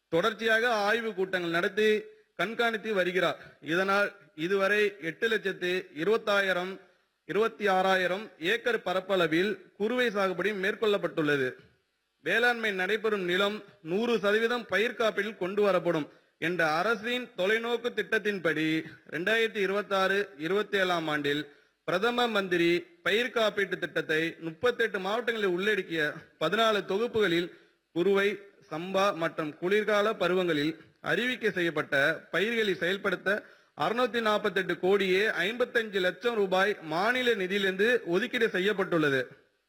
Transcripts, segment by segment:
தொடர்ச்சியாக ஆய்வு கூட்டங்கள் நடத்தி கண்காணித்து வருகிறார் இதனால் இதுவரை எட்டு லட்சத்து இருபத்தாயிரம் இருபத்தி ஆறாயிரம் ஏக்கர் பரப்பளவில் குறுவை சாகுபடி மேற்கொள்ளப்பட்டுள்ளது வேளாண்மை நடைபெறும் நிலம் நூறு சதவீதம் பயிர் காப்பீட்டில் கொண்டு வரப்படும் என்ற அரசின் தொலைநோக்கு திட்டத்தின்படி இரண்டாயிரத்தி இருபத்தி ஆறு இருபத்தி ஏழாம் ஆண்டில் பிரதம மந்திரி பயிர் காப்பீட்டு திட்டத்தை முப்பத்தெட்டு மாவட்டங்களில் உள்ளடக்கிய பதினாலு தொகுப்புகளில் குறுவை சம்பா மற்றும் குளிர்கால பருவங்களில் அறிவிக்கை செய்யப்பட்ட பயிர்களை செயல்படுத்த அறுநூத்தி நாற்பத்தெட்டு கோடியே ஐம்பத்தஞ்சு லட்சம் ரூபாய் மாநில நிதியிலிருந்து ஒதுக்கீடு செய்யப்பட்டுள்ளது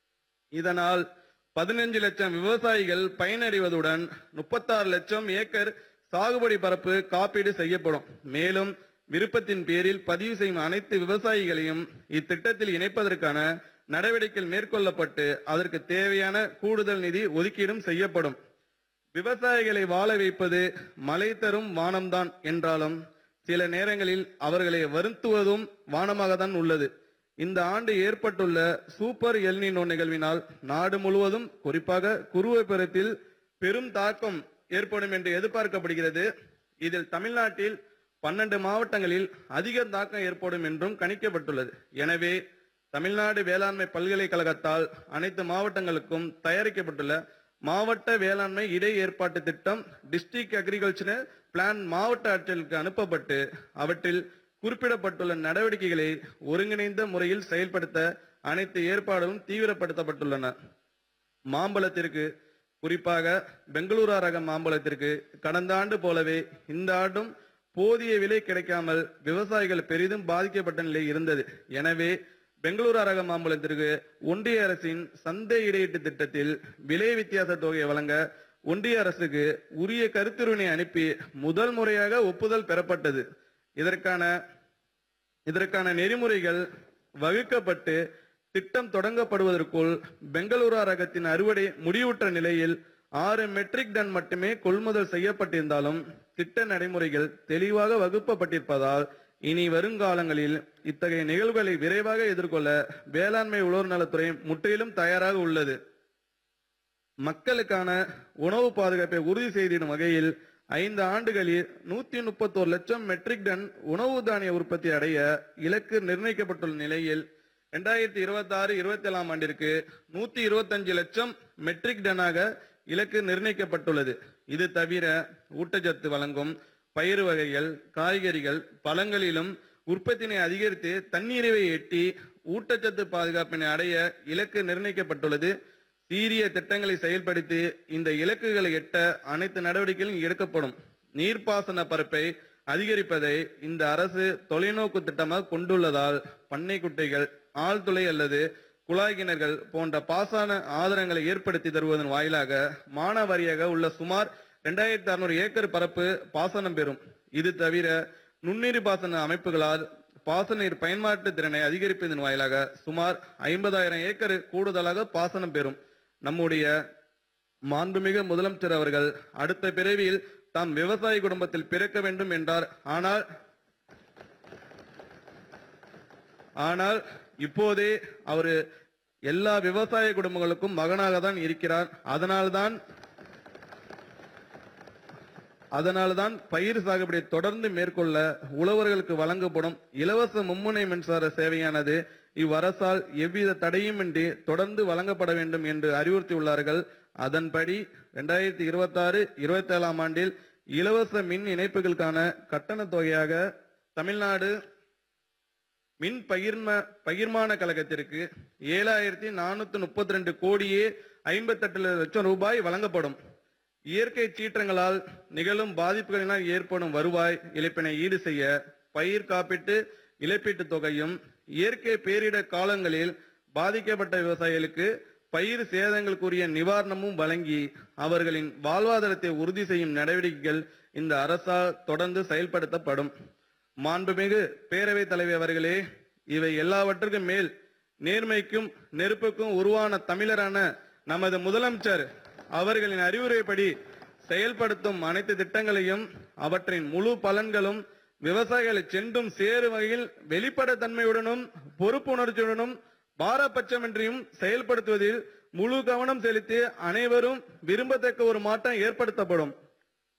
இதனால் பதினஞ்சு லட்சம் விவசாயிகள் பயனடைவதுடன் முப்பத்தாறு லட்சம் ஏக்கர் சாகுபடி பரப்பு காப்பீடு செய்யப்படும் மேலும் விருப்பத்தின் பேரில் பதிவு செய்யும் அனைத்து விவசாயிகளையும் இத்திட்டத்தில் இணைப்பதற்கான நடவடிக்கைகள் மேற்கொள்ளப்பட்டு அதற்கு தேவையான கூடுதல் நிதி ஒதுக்கீடும் செய்யப்படும் விவசாயிகளை வாழ வைப்பது மழை தரும் வானம்தான் என்றாலும் சில நேரங்களில் அவர்களை வருத்துவதும் வானமாகத்தான் உள்ளது இந்த ஆண்டு ஏற்பட்டுள்ள சூப்பர் எல்னினோ நிகழ்வினால் நாடு முழுவதும் குறிப்பாக குறுவை பருவத்தில் பெரும் தாக்கம் ஏற்படும் என்று எதிர்பார்க்கப்படுகிறது இதில் தமிழ்நாட்டில் பன்னெண்டு மாவட்டங்களில் அதிக தாக்கம் ஏற்படும் என்றும் கணிக்கப்பட்டுள்ளது எனவே தமிழ்நாடு வேளாண்மை பல்கலைக்கழகத்தால் அனைத்து மாவட்டங்களுக்கும் தயாரிக்கப்பட்டுள்ள மாவட்ட வேளாண்மை இடை ஏற்பாட்டு திட்டம் டிஸ்ட்ரிக்ட் அக்ரிகல்ச்சர் பிளான் மாவட்ட ஆட்சியர்களுக்கு அனுப்பப்பட்டு அவற்றில் குறிப்பிடப்பட்டுள்ள நடவடிக்கைகளை ஒருங்கிணைந்த முறையில் செயல்படுத்த அனைத்து ஏற்பாடுகளும் தீவிரப்படுத்தப்பட்டுள்ளன மாம்பழத்திற்கு குறிப்பாக பெங்களூரா ரக மாம்பழத்திற்கு கடந்த ஆண்டு போலவே இந்த ஆண்டும் போதிய விலை கிடைக்காமல் விவசாயிகள் பெரிதும் பாதிக்கப்பட்ட நிலை இருந்தது எனவே பெங்களூரா ரக மாம்பழத்திற்கு ஒன்றிய அரசின் சந்தை இடையீட்டு திட்டத்தில் விலை வித்தியாச தொகையை வழங்க ஒன்றிய அரசுக்கு உரிய கருத்துருவினை அனுப்பி முதல் முறையாக ஒப்புதல் பெறப்பட்டது இதற்கான இதற்கான நெறிமுறைகள் வகுக்கப்பட்டு திட்டம் தொடங்கப்படுவதற்குள் பெங்களூரா ரகத்தின் அறுவடை முடிவுற்ற நிலையில் ஆறு மெட்ரிக் டன் மட்டுமே கொள்முதல் செய்யப்பட்டிருந்தாலும் திட்ட நடைமுறைகள் தெளிவாக வகுப்பப்பட்டிருப்பதால் இனி வருங்காலங்களில் இத்தகைய நிகழ்வுகளை விரைவாக எதிர்கொள்ள வேளாண்மை உழவர் நலத்துறை முற்றிலும் தயாராக உள்ளது மக்களுக்கான உணவு பாதுகாப்பை உறுதி செய்திடும் வகையில் ஐந்து ஆண்டுகளில் நூத்தி முப்பத்தோரு லட்சம் மெட்ரிக் டன் உணவு தானிய உற்பத்தி அடைய இலக்கு நிர்ணயிக்கப்பட்டுள்ள நிலையில் இரண்டாயிரத்தி இருபத்தி ஆறு இருபத்தி ஏழாம் ஆண்டிற்கு நூத்தி இருபத்தஞ்சு லட்சம் மெட்ரிக் டனாக இலக்கு நிர்ணயிக்கப்பட்டுள்ளது இது தவிர ஊட்டச்சத்து வழங்கும் பயிர் வகைகள் காய்கறிகள் பழங்களிலும் உற்பத்தினை அதிகரித்து தன்னிறைவை எட்டி ஊட்டச்சத்து பாதுகாப்பினை அடைய இலக்கு நிர்ணயிக்கப்பட்டுள்ளது சீரிய திட்டங்களை செயல்படுத்தி இந்த இலக்குகளை எட்ட அனைத்து நடவடிக்கைகளும் எடுக்கப்படும் நீர்ப்பாசன பரப்பை அதிகரிப்பதை இந்த அரசு தொலைநோக்கு திட்டமாக கொண்டுள்ளதால் பண்ணை குட்டைகள் ஆழ்துளை அல்லது குழாய் கிணறுகள் போன்ற பாசன ஆதாரங்களை ஏற்படுத்தி தருவதன் வாயிலாக மானாவாரியாக உள்ள சுமார் இரண்டாயிரத்தி அறுநூறு ஏக்கர் பரப்பு பாசனம் பெறும் இது தவிர நுண்ணீர் பாசன அமைப்புகளால் பாசன நீர் பயன்பாட்டு திறனை அதிகரிப்பதன் வாயிலாக சுமார் ஐம்பதாயிரம் ஏக்கர் கூடுதலாக பாசனம் பெறும் நம்முடைய மாண்புமிகு முதலமைச்சர் அவர்கள் அடுத்த பிறவியில் தாம் விவசாய குடும்பத்தில் பிறக்க வேண்டும் என்றார் ஆனால் ஆனால் இப்போதே அவரு எல்லா விவசாய குடும்பங்களுக்கும் மகனாக தான் இருக்கிறார் அதனால்தான் அதனால்தான் பயிர் சாகுபடியை தொடர்ந்து மேற்கொள்ள உழவர்களுக்கு வழங்கப்படும் இலவச மும்முனை மின்சார சேவையானது இவ்வரசால் எவ்வித தடையுமின்றி தொடர்ந்து வழங்கப்பட வேண்டும் என்று அறிவுறுத்தியுள்ளார்கள் அதன்படி இரண்டாயிரத்தி இருபத்தி ஆறு இருபத்தி ஏழாம் ஆண்டில் இலவச மின் இணைப்புகளுக்கான கட்டண தொகையாக தமிழ்நாடு மின் பகிர்ம பகிர்மான கழகத்திற்கு ஏழாயிரத்தி நானூத்தி முப்பத்தி ரெண்டு கோடியே ஐம்பத்தெட்டு லட்சம் ரூபாய் வழங்கப்படும் இயற்கை சீற்றங்களால் நிகழும் பாதிப்புகளினால் ஏற்படும் வருவாய் இழப்பினை ஈடு செய்ய பயிர் காப்பீட்டு இழப்பீட்டுத் தொகையும் இயற்கை பேரிடர் காலங்களில் பாதிக்கப்பட்ட விவசாயிகளுக்கு பயிர் சேதங்களுக்குரிய நிவாரணமும் வழங்கி அவர்களின் வாழ்வாதாரத்தை உறுதி செய்யும் நடவடிக்கைகள் இந்த அரசால் தொடர்ந்து செயல்படுத்தப்படும் மாண்புமிகு பேரவைத் தலைவர் அவர்களே இவை எல்லாவற்றுக்கும் மேல் நேர்மைக்கும் நெருப்புக்கும் உருவான தமிழரான நமது முதலமைச்சர் அவர்களின் அறிவுரைப்படி செயல்படுத்தும் அனைத்து திட்டங்களையும் அவற்றின் முழு பலன்களும் விவசாயிகளை சென்றும் சேரும் வகையில் வெளிப்படைத்தன்மையுடனும் பொறுப்புணர்ச்சியுடனும் பாரபட்சமின்றியும் செயல்படுத்துவதில் முழு கவனம் செலுத்தி அனைவரும் விரும்பத்தக்க ஒரு மாற்றம் ஏற்படுத்தப்படும்